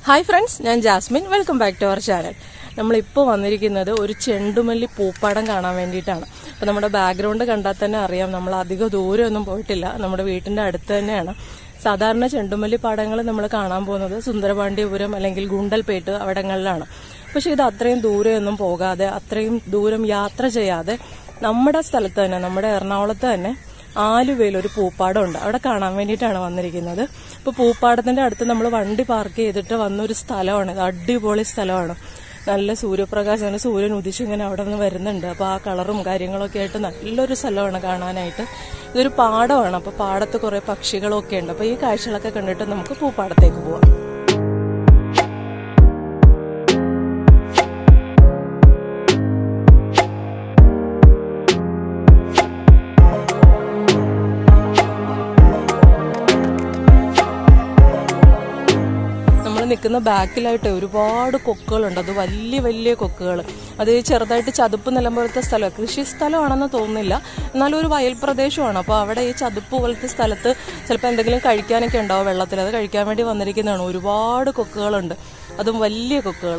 hi friends ഞാൻ Jasmine welcome back to our channel നമ്മളിപ്പോൾ വന്നിരിക്കുന്നത് ഒരു ചെണ്ടുമല്ലി പൂപ്പാടം കാണാൻ വേണ്ടിയിട്ടാണ് അപ്പോൾ നമ്മുടെ ബാക്ക്ഗ്രൗണ്ട് കണ്ടാൽ തന്നെ അറിയാം നമ്മൾ അധികം ദൂരമൊന്നും പോയിട്ടില്ല നമ്മുടെ വീട്ടിൻ്റെ അടുത്ത് തന്നെയാണ് സാധാരണ ചെണ്ടുമല്ലി പാടങ്ങൾ നമ്മൾ കാണാൻ പോകുന്നത് സുന്ദരപാണ്ഡ്യപുരം അല്ലെങ്കിൽ ഗുണ്ടൽപേട്ട് അവിടങ്ങളിലാണ് പക്ഷെ ഇത് അത്രയും ദൂരെയൊന്നും പോകാതെ അത്രയും ദൂരം യാത്ര ചെയ്യാതെ നമ്മുടെ സ്ഥലത്ത് തന്നെ നമ്മുടെ എറണാകുളത്ത് തന്നെ ആലുവയിൽ ഒരു പൂപ്പാടമുണ്ട് അവിടെ കാണാൻ വേണ്ടിയിട്ടാണ് വന്നിരിക്കുന്നത് ഇപ്പൊ പൂപ്പാടത്തിന്റെ അടുത്ത് നമ്മൾ വണ്ടി പാർക്ക് ചെയ്തിട്ട് വന്നൊരു സ്ഥലമാണ് ഇത് അടിപൊളി സ്ഥലമാണ് നല്ല സൂര്യപ്രകാശം അങ്ങനെ സൂര്യൻ ഉദിച്ചിങ്ങനെ അവിടെ നിന്ന് വരുന്നുണ്ട് അപ്പൊ ആ കളറും കാര്യങ്ങളൊക്കെ ആയിട്ട് നല്ലൊരു സ്ഥലമാണ് കാണാനായിട്ട് ഇതൊരു പാടമാണ് അപ്പൊ പാടത്ത് കുറെ പക്ഷികളൊക്കെ ഉണ്ട് അപ്പൊ ഈ കാഴ്ചകളൊക്കെ കണ്ടിട്ട് നമുക്ക് പൂപ്പാടത്തേക്ക് പോവാം നമ്മൾ നിൽക്കുന്ന ബാക്കിലായിട്ട് ഒരുപാട് കൊക്കുകളുണ്ട് അത് വലിയ വലിയ കൊക്കുകൾ അത് ചെറുതായിട്ട് ചതുപ്പ് നിലം പോലത്തെ സ്ഥലം കൃഷി സ്ഥലമാണെന്ന് തോന്നുന്നില്ല എന്നാലും ഒരു വയൽ പ്രദേശമാണ് അപ്പോൾ അവിടെ ഈ ചതുപ്പ് പോലത്തെ സ്ഥലത്ത് ചിലപ്പോൾ എന്തെങ്കിലും കഴിക്കാനൊക്കെ ഉണ്ടാവും വെള്ളത്തിൽ അത് കഴിക്കാൻ വേണ്ടി വന്നിരിക്കുന്നതാണ് ഒരുപാട് കൊക്കുകളുണ്ട് അതും വലിയ കൊക്കുകൾ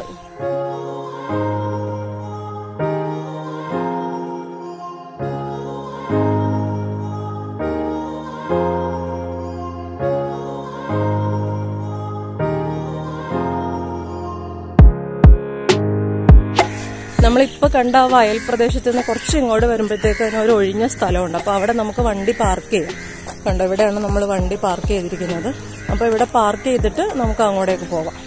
നമ്മളിപ്പോൾ കണ്ട ആ വയൽ പ്രദേശത്ത് നിന്ന് കുറച്ച് ഇങ്ങോട്ട് വരുമ്പോഴത്തേക്കും ഒരു ഒഴിഞ്ഞ സ്ഥലമുണ്ട് അപ്പോൾ അവിടെ നമുക്ക് വണ്ടി പാർക്ക് ചെയ്യാം കണ്ടോ ഇവിടെയാണ് നമ്മൾ വണ്ടി പാർക്ക് ചെയ്തിരിക്കുന്നത് അപ്പോൾ ഇവിടെ പാർക്ക് ചെയ്തിട്ട് നമുക്ക് അങ്ങോട്ടേക്ക് പോവാം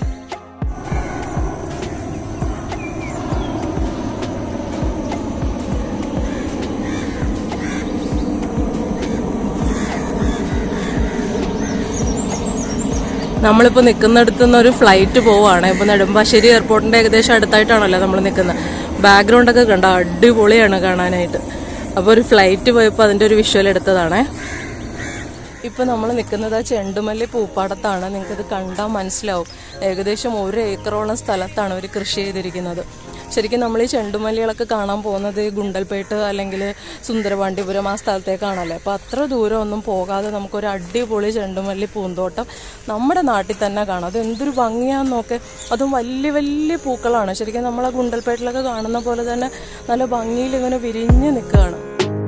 നമ്മളിപ്പോൾ നിൽക്കുന്നിടത്തു നിന്ന് ഒരു ഫ്ലൈറ്റ് പോവാണ് ഇപ്പോൾ നെടുമ്പാശ്ശേരി എയർപോർട്ടിന്റെ ഏകദേശം അടുത്തായിട്ടാണല്ലോ നമ്മൾ നിൽക്കുന്നത് ബാക്ക്ഗ്രൗണ്ട് ഒക്കെ കണ്ട അടിപൊളിയാണ് കാണാനായിട്ട് അപ്പോൾ ഒരു ഫ്ലൈറ്റ് പോയപ്പോൾ അതിന്റെ ഒരു വിഷ്വൽ എടുത്തതാണേ ഇപ്പൊ നമ്മൾ നിൽക്കുന്നത് ആ ചെണ്ടുമല്ലി പൂപ്പാടത്താണ് നിങ്ങൾക്ക് ഇത് കണ്ടാൽ മനസ്സിലാവും ഏകദേശം ഒരു ഏക്കറോളം സ്ഥലത്താണ് അവർ കൃഷി ചെയ്തിരിക്കുന്നത് ശരിക്കും നമ്മൾ ഈ ചെണ്ടുമല്ലികളൊക്കെ കാണാൻ പോകുന്നത് ഈ ഗുണ്ടൽപേട്ട് അല്ലെങ്കിൽ സുന്ദരപാണ്ഡ്യപുരം ആ സ്ഥലത്തേക്കാണല്ലോ അപ്പോൾ അത്ര ദൂരം ഒന്നും പോകാതെ നമുക്കൊരു അടിപൊളി ചെണ്ടുമല്ലി പൂന്തോട്ടം നമ്മുടെ നാട്ടിൽ തന്നെ കാണാം അത് എന്തൊരു ഭംഗിയാന്ന് നോക്കെ അതും വലിയ വലിയ പൂക്കളാണ് ശരിക്കും നമ്മൾ ആ ഗുണ്ടൽപേട്ടിലൊക്കെ കാണുന്ന പോലെ തന്നെ നല്ല ഭംഗിയിൽ ഇങ്ങനെ വിരിഞ്ഞ് നിൽക്കുകയാണ്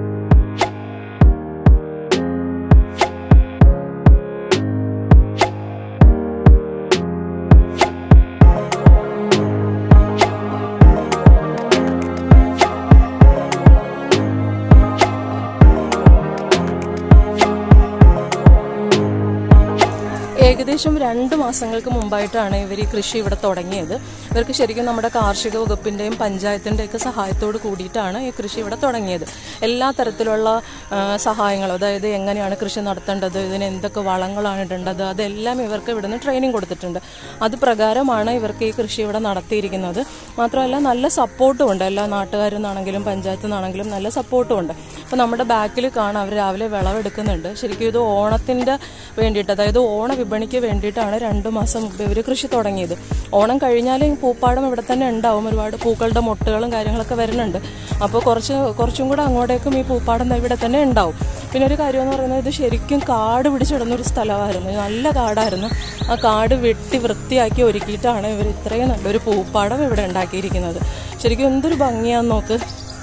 ഏകദേശം രണ്ട് മാസങ്ങൾക്ക് മുമ്പായിട്ടാണ് ഇവർ ഈ കൃഷി ഇവിടെ തുടങ്ങിയത് ഇവർക്ക് ശരിക്കും നമ്മുടെ കാർഷിക വകുപ്പിന്റെയും പഞ്ചായത്തിന്റെയും ഒക്കെ സഹായത്തോട് കൂടിയിട്ടാണ് ഈ കൃഷി ഇവിടെ തുടങ്ങിയത് എല്ലാ തരത്തിലുള്ള ആ, സഹായങ്ങളും അതായത് എങ്ങനെയാണ് കൃഷി നടത്തേണ്ടത് ഇതിന് എന്തൊക്കെ വളങ്ങളാണ് ഇടേണ്ടത് അതെല്ലാം ഇവർക്ക് ഇവിടുന്ന് ട്രെയിനിങ് കൊടുത്തിട്ടുണ്ട് അത് പ്രകാരമാണ് ഇവർക്ക് ഈ കൃഷി ഇവിടെ നടത്തിയിരിക്കുന്നത് മാത്രമല്ല നല്ല സപ്പോർട്ടും ഉണ്ട് എല്ലാ നാട്ടുകാരിൽ നിന്നാണെങ്കിലും പഞ്ചായത്തിൽ നിന്നാണെങ്കിലും നല്ല സപ്പോർട്ടും ഉണ്ട് അപ്പോൾ നമ്മുടെ ബാക്കിൽ കാണാം അവർ രാവിലെ വിളവെടുക്കുന്നുണ്ട് ശരിക്കും ഇത് ഓണത്തിന്റെ വേണ്ടിയിട്ട് അതായത് ഓണ വിപണിക്ക് വേണ്ടിയിട്ടാണ് രണ്ടു മാസം മുമ്പ് ഇവർ കൃഷി തുടങ്ങിയത് ഓണം കഴിഞ്ഞാൽ ഈ പൂപ്പാടം ഇവിടെ തന്നെ ഉണ്ടാവും ഒരുപാട് പൂക്കളുടെ മുട്ടുകളും കാര്യങ്ങളൊക്കെ വരുന്നുണ്ട് അപ്പോൾ കുറച്ച് കുറച്ചും കൂടെ അങ്ങോട്ടേക്കും ഈ പൂപ്പാടം ദാ ഇവിടെ തന്നെ ഉണ്ടാവും പിന്നെ ഒരു കാര്യം എന്ന് പറയുന്നത് ഇത് ശരിക്കും കാട് പിടിച്ചിടുന്ന ഒരു സ്ഥലമായിരുന്നു നല്ല കാടായിരുന്നു ആ കാട് വെട്ടി വൃത്തിയാക്കി ഒരുക്കിയിട്ടാണ് ഇവർ ഇത്രയും നല്ലൊരു പൂപ്പാടം ഇവിടെ ഉണ്ടാക്കിയിരിക്കുന്നത് ശരിക്കും എന്തൊരു ഭംഗിയാന്ന് നോക്ക്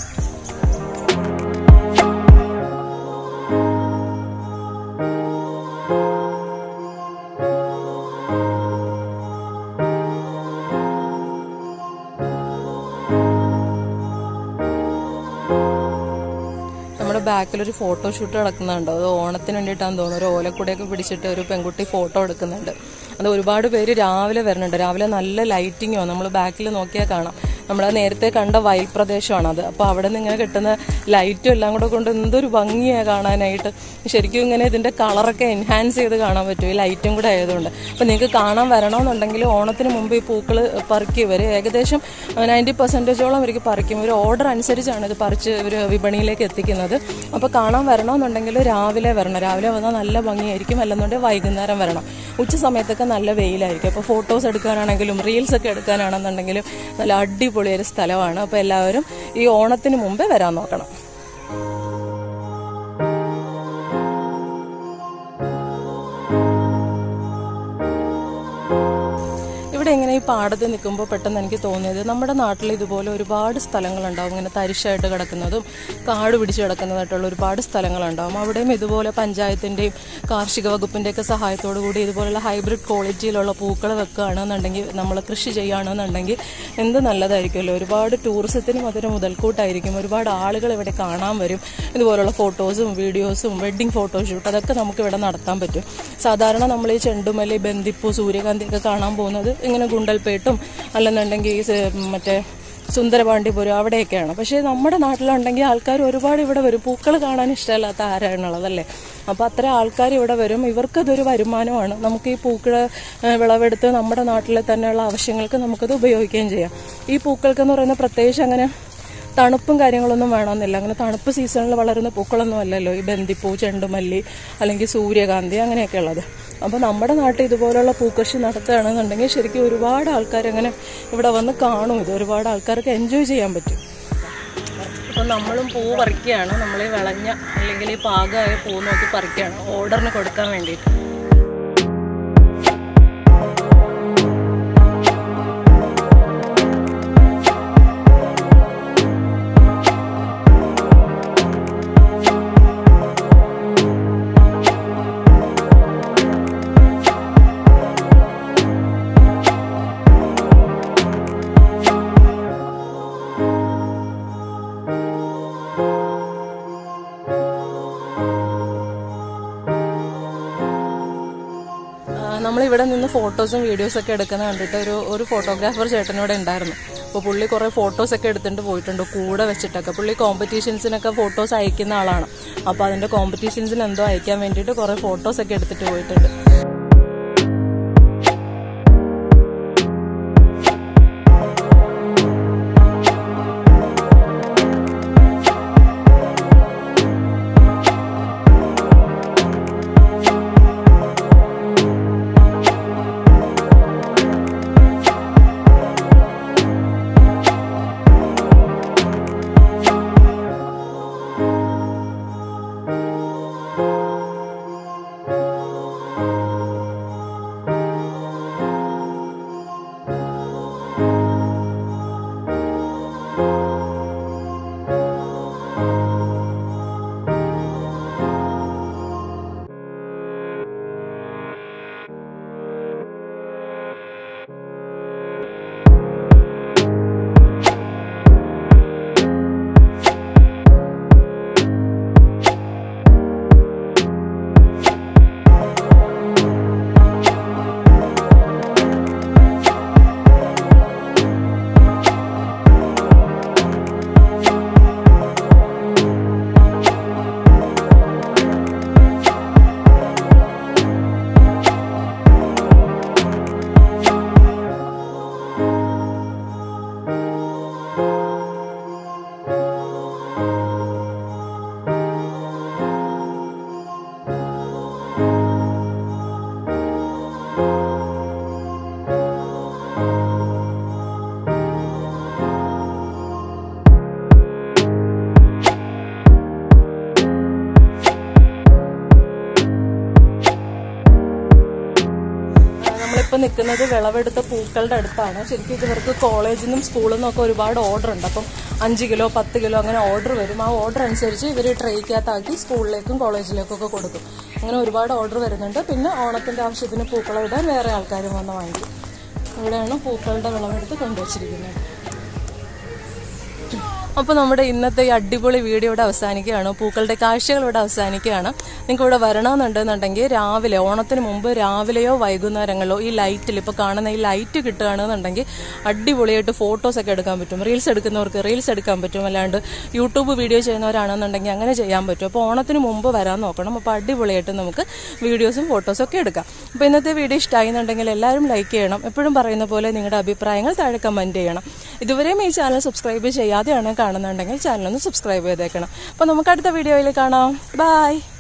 നമ്മുടെ ബാക്കിൽ ഒരു ഫോട്ടോഷൂട്ട് നടക്കുന്നുണ്ട് അത് ഓണത്തിന് വേണ്ടിയിട്ടാന്ന് തോന്നുന്നു ഒരു ഓലക്കുടയൊക്കെ പിടിച്ചിട്ട് ഒരു പെൺകുട്ടി ഫോട്ടോ എടുക്കുന്നുണ്ട് അത് ഒരുപാട് പേര് രാവിലെ വരുന്നുണ്ട് രാവിലെ നല്ല ലൈറ്റിങ്ങോ നമ്മൾ ബാക്കിൽ നോക്കിയാൽ കാണാം നമ്മൾ നേരത്തെ കണ്ട വയൽ പ്രദേശമാണ് അത് അപ്പോൾ അവിടെ നിന്ന് ഇങ്ങനെ കിട്ടുന്ന ലൈറ്റും എല്ലാം കൂടെ കൊണ്ട് എന്തൊരു ഭംഗിയാണ് കാണാനായിട്ട് ശരിക്കും ഇങ്ങനെ ഇതിന്റെ കളറൊക്കെ എൻഹാൻസ് ചെയ്ത് കാണാൻ പറ്റും ഈ ലൈറ്റും കൂടെ ആയതുകൊണ്ട് അപ്പോൾ നിങ്ങൾക്ക് കാണാൻ വരണമെന്നുണ്ടെങ്കിൽ ഓണത്തിന് മുമ്പ് ഈ പൂക്കൾ പറിക്കും ഇവർ ഏകദേശം നയൻറ്റി പെർസെൻറ്റേജോളം ഇവർക്ക് പറിക്കും ഒരു ഓർഡർ അനുസരിച്ചാണ് ഇത് പറിച്ച് ഇവർ വിപണിയിലേക്ക് എത്തിക്കുന്നത് അപ്പോൾ കാണാൻ വരണമെന്നുണ്ടെങ്കിൽ രാവിലെ വരണം രാവിലെ വന്നാൽ നല്ല ഭംഗിയായിരിക്കും അല്ലെന്നുണ്ടെങ്കിൽ വൈകുന്നേരം വരണം ഉച്ച സമയത്തൊക്കെ നല്ല വെയിലായിരിക്കും അപ്പോൾ ഫോട്ടോസ് എടുക്കാനാണെങ്കിലും റീൽസ് ഒക്കെ എടുക്കാനാണെന്നുണ്ടെങ്കിലും നല്ല അടിപൊളി ഒരു സ്ഥലമാണ് അപ്പോൾ എല്ലാവരും ഈ ഓണത്തിന് മുമ്പേ വരാൻ നോക്കണം ഇവിടെ ഇങ്ങനെ ഈ പാടത്ത് നിൽക്കുമ്പോൾ പെട്ടെന്ന് എനിക്ക് തോന്നിയത് നമ്മുടെ നാട്ടിൽ ഇതുപോലെ ഒരുപാട് സ്ഥലങ്ങളുണ്ടാവും ഇങ്ങനെ തരിശായിട്ട് കിടക്കുന്നതും കാട് പിടിച്ച് കിടക്കുന്നതായിട്ടുള്ള ഒരുപാട് സ്ഥലങ്ങളുണ്ടാവും അവിടെയും ഇതുപോലെ പഞ്ചായത്തിൻ്റെയും കാർഷിക വകുപ്പിൻ്റെയൊക്കെ സഹായത്തോടു കൂടി ഇതുപോലുള്ള ഹൈബ്രിഡ് ക്വാളിറ്റിയിലുള്ള പൂക്കൾ വെക്കുകയാണെന്നുണ്ടെങ്കിൽ നമ്മൾ കൃഷി ചെയ്യുകയാണെന്നുണ്ടെങ്കിൽ എന്ത് നല്ലതായിരിക്കുമല്ലോ ഒരുപാട് ടൂറിസത്തിനും അതൊരു മുതൽക്കൂട്ടായിരിക്കും ഒരുപാട് ആളുകൾ ഇവിടെ കാണാൻ വരും ഇതുപോലുള്ള ഫോട്ടോസും വീഡിയോസും വെഡ്ഡിങ് ഫോട്ടോഷൂട്ട് അതൊക്കെ നമുക്ക് ഇവിടെ നടത്താൻ പറ്റും സാധാരണ നമ്മൾ ഈ ചെണ്ടുമല്ലി ബന്ദിപ്പൂ സൂര്യകാന്തി ഒക്കെ കാണാൻ പോകുന്നത് ഇങ്ങനെ ഗുണ്ടൽപേട്ടും അല്ലെന്നുണ്ടെങ്കിൽ ഈ സ- മറ്റേ സുന്ദരപാണ്ഡിപുരം അവിടെയൊക്കെയാണ് പക്ഷേ നമ്മുടെ നാട്ടിലുണ്ടെങ്കിൽ ആൾക്കാർ ഒരുപാട് ഇവിടെ വരും പൂക്കൾ കാണാൻ ഇഷ്ടമല്ലാത്ത ആരാണുള്ളതല്ലേ അപ്പോൾ അത്ര ആൾക്കാർ ഇവിടെ വരും ഇവർക്കതൊരു വരുമാനമാണ് നമുക്ക് ഈ പൂക്കൾ വിളവെടുത്ത് നമ്മുടെ നാട്ടിലെ തന്നെയുള്ള ആവശ്യങ്ങൾക്ക് നമുക്കത് ഉപയോഗിക്കുകയും ചെയ്യാം ഈ പൂക്കൾക്കെന്ന് പറയുന്നത് പ്രത്യേകിച്ച് അങ്ങനെ തണുപ്പും കാര്യങ്ങളൊന്നും വേണമെന്നില്ല അങ്ങനെ തണുപ്പ് സീസണിൽ വളരുന്ന പൂക്കളൊന്നും അല്ലല്ലോ ഈ ബന്ദിപ്പൂ ചെണ്ടുമല്ലി അല്ലെങ്കിൽ സൂര്യകാന്തി അങ്ങനെയൊക്കെ ഉള്ളത് അപ്പോൾ നമ്മുടെ നാട്ടിൽ ഇതുപോലുള്ള പൂക്കൃഷി നടത്തുകയാണെന്നുണ്ടെങ്കിൽ ശരിക്കും ഒരുപാട് ആൾക്കാർ അങ്ങനെ ഇവിടെ വന്ന് കാണും ഇത് ഒരുപാട് ആൾക്കാർക്ക് എൻജോയ് ചെയ്യാൻ പറ്റും അപ്പം നമ്മളും പൂ പറിക്കുകയാണ് നമ്മൾ ഈ വിളഞ്ഞ അല്ലെങ്കിൽ ഈ പാകമായ പൂ നോക്കി പറിക്കുകയാണ് ഓർഡറിന് കൊടുക്കാൻ വേണ്ടിയിട്ട് നമ്മളിവിടെ നിന്ന് ഫോട്ടോസും വീഡിയോസും ഒക്കെ എടുക്കുന്ന കണ്ടിട്ട് ഒരു ഒരു ഫോട്ടോഗ്രാഫർ ചേട്ടനോടെ ഉണ്ടായിരുന്നു അപ്പോൾ പുള്ളി കുറേ ഫോട്ടോസ് ഒക്കെ എടുത്തിട്ട് പോയിട്ടുണ്ട് കൂടെ വെച്ചിട്ടൊക്കെ പുള്ളി കോമ്പറ്റീഷൻസിനൊക്കെ ഫോട്ടോസ് അയക്കുന്ന ആളാണ് അപ്പോൾ അതിൻ്റെ കോമ്പറ്റീഷൻസിന് എന്തോ അയക്കാൻ വേണ്ടിയിട്ട് കുറേ ഫോട്ടോസ് ഒക്കെ എടുത്തിട്ട് പോയിട്ടുണ്ട് നമ്മളിപ്പോൾ നിൽക്കുന്നത് വിളവെടുത്ത പൂക്കളുടെ അടുത്താണ് ശരിക്കും ഇത് ഇവർക്ക് കോളേജിൽ നിന്നും സ്കൂളിൽ നിന്നും ഒക്കെ ഒരുപാട് ഓർഡർ ഉണ്ട് അപ്പം അഞ്ച് കിലോ പത്ത് കിലോ അങ്ങനെ ഓർഡർ വരും ആ ഓർഡർ അനുസരിച്ച് ഇവർ ട്രേക്കകത്താക്കി സ്കൂളിലേക്കും കോളേജിലേക്കും ഒക്കെ കൊടുക്കും അങ്ങനെ ഒരുപാട് ഓർഡർ വരുന്നുണ്ട് പിന്നെ ഓണത്തിന്റെ ആവശ്യത്തിന് പൂക്കളം ഇടാൻ വേറെ ആൾക്കാരും വന്ന് വാങ്ങിക്കും ഇവിടെയാണ് പൂക്കളുടെ വിളവെടുത്ത് കൊണ്ടുവച്ചിരിക്കുന്നത് അപ്പോൾ നമ്മുടെ ഇന്നത്തെ ഈ അടിപൊളി വീഡിയോ ഇവിടെ അവസാനിക്കുകയാണ് പൂക്കളുടെ കാഴ്ചകൾ ഇവിടെ അവസാനിക്കുകയാണ് നിങ്ങൾക്ക് ഇവിടെ വരണമെന്നുണ്ടെന്നുണ്ടെങ്കിൽ രാവിലെ ഓണത്തിന് മുമ്പ് രാവിലെയോ വൈകുന്നേരങ്ങളിലോ ഈ ലൈറ്റിൽ ഇപ്പോൾ കാണുന്ന ഈ ലൈറ്റ് കിട്ടുകയാണെന്നുണ്ടെങ്കിൽ അടിപൊളിയായിട്ട് ഫോട്ടോസ് ഒക്കെ എടുക്കാൻ പറ്റും റീൽസ് എടുക്കുന്നവർക്ക് റീൽസ് എടുക്കാൻ പറ്റും അല്ലാണ്ട് യൂട്യൂബ് വീഡിയോ ചെയ്യുന്നവരാണെന്നുണ്ടെങ്കിൽ അങ്ങനെ ചെയ്യാൻ പറ്റും അപ്പോൾ ഓണത്തിന് മുമ്പ് വരാൻ നോക്കണം അപ്പോൾ അടിപൊളിയായിട്ട് നമുക്ക് വീഡിയോസും ഫോട്ടോസും ഒക്കെ എടുക്കാം അപ്പോൾ ഇന്നത്തെ വീഡിയോ ഇഷ്ടമായി എന്നുണ്ടെങ്കിൽ എല്ലാവരും ലൈക്ക് ചെയ്യണം എപ്പോഴും പറയുന്ന പോലെ നിങ്ങളുടെ അഭിപ്രായങ്ങൾ താഴെ കമൻറ്റ് ചെയ്യണം ഇതുവരെയും ഈ ചാനൽ സബ്സ്ക്രൈബ് ചെയ്യാതെയാണ് കാണുന്നുണ്ടെങ്കിൽ ചാനൽ ഒന്ന് സബ്സ്ക്രൈബ് ചെയ്തേക്കണം അപ്പോൾ നമുക്ക് അടുത്ത വീഡിയോയിൽ കാണാം ബൈ